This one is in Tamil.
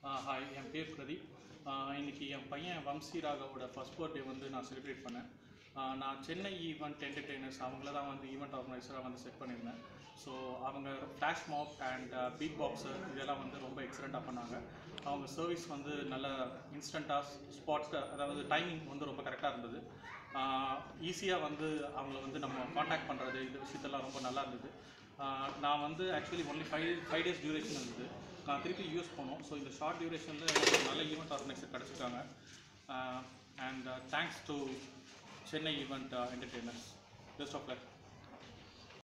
ஹாய் என் பேர் பிரதீப் ஆஹ் இன்னைக்கு என் பையன் வம்சி ராகவோட ஃபர்ஸ்ட் பர்த்டே வந்து நான் செலிப்ரேட் பண்ணேன் ஆஹ் நான் சென்னை ஈவெண்ட் என்டர்டெய்னர்ஸ் அவங்கள தான் வந்து ஈவெண்ட் ஆர்கனைசராக வந்து செட் பண்ணியிருந்தேன் ஸோ அவங்க flash mob and beatboxer இதெல்லாம் வந்து ரொம்ப எக்ஸலண்ட்டாக பண்ணாங்க அவங்க சர்வீஸ் வந்து நல்ல இன்ஸ்டண்ட்டாக ஸ்பாட் அதாவது டைமிங் வந்து ரொம்ப கரெக்டாக இருந்தது ஈஸியாக வந்து அவங்கள வந்து நம்ம காண்டாக்ட் பண்ணுறது இந்த விஷயத்தெல்லாம் ரொம்ப நல்லா இருந்தது ஆஹ் நான் வந்து actually only five five days duration இருந்தது நான் திருப்பி யூஸ் போனோம் ஸோ இந்த ஷார்ட் டியூரேஷனில் எனக்கு ஒரு நல்ல ஈவெண்ட் ஆர்கனைசர் கிடச்சிருக்காங்க and thanks to Chennai event entertainers best of luck